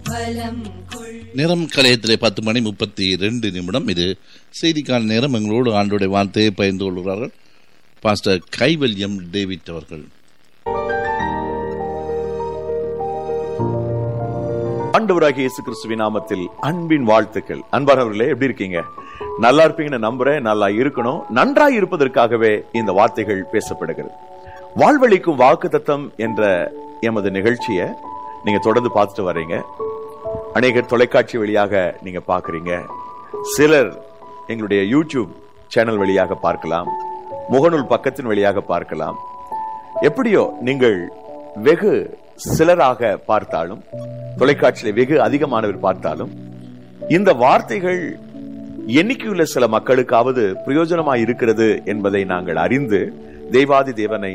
பலம் கொள் நேரம் கலையத்திலே பத்து மணி முப்பத்தி ரெண்டு நிமிடம் இது செய்திக்கான நேரம் எங்களோடு ஆண்டோடைய வார்த்தையை பகிர்ந்து கொள்கிறார்கள் பாஸ்டர் கைவல்யம் டேவிட் அவர்கள் ஆண்டவராகிய இயேசு கிறிஸ்துவின் நாமத்தில் அன்பின் வாழ்த்துக்கள் அன்பானவர்களே எப்படி இருக்கீங்க நல்லா இருப்பீங்கன்னு நம்புறேன் நல்லா இருக்கணும் நன்றாய் இருப்பதற்காகவே இந்த வார்த்தைகள் பேசப்படுகிறது வாழ்வழிக்கும் வாக்கு தத்தம் என்ற எமது நிகழ்ச்சியை நீங்க தொடர்ந்து பார்த்துட்டு வர்றீங்க அநேகர் தொலைக்காட்சி வழியாக நீங்க பாக்குறீங்க சிலர் எங்களுடைய யூடியூப் சேனல் வழியாக பார்க்கலாம் முகநூல் பக்கத்தின் வழியாக பார்க்கலாம் எப்படியோ நீங்கள் வெகு சிலராக பார்த்தாலும் தொலைக்காட்சியில வெகு அதிகமானவர் பார்த்தாலும் இந்த வார்த்தைகள் எண்ணிக்கையுள்ள சில மக்களுக்காவது பிரயோஜனமாய் இருக்கிறது என்பதை நாங்கள் அறிந்து தெய்வாதி தேவனை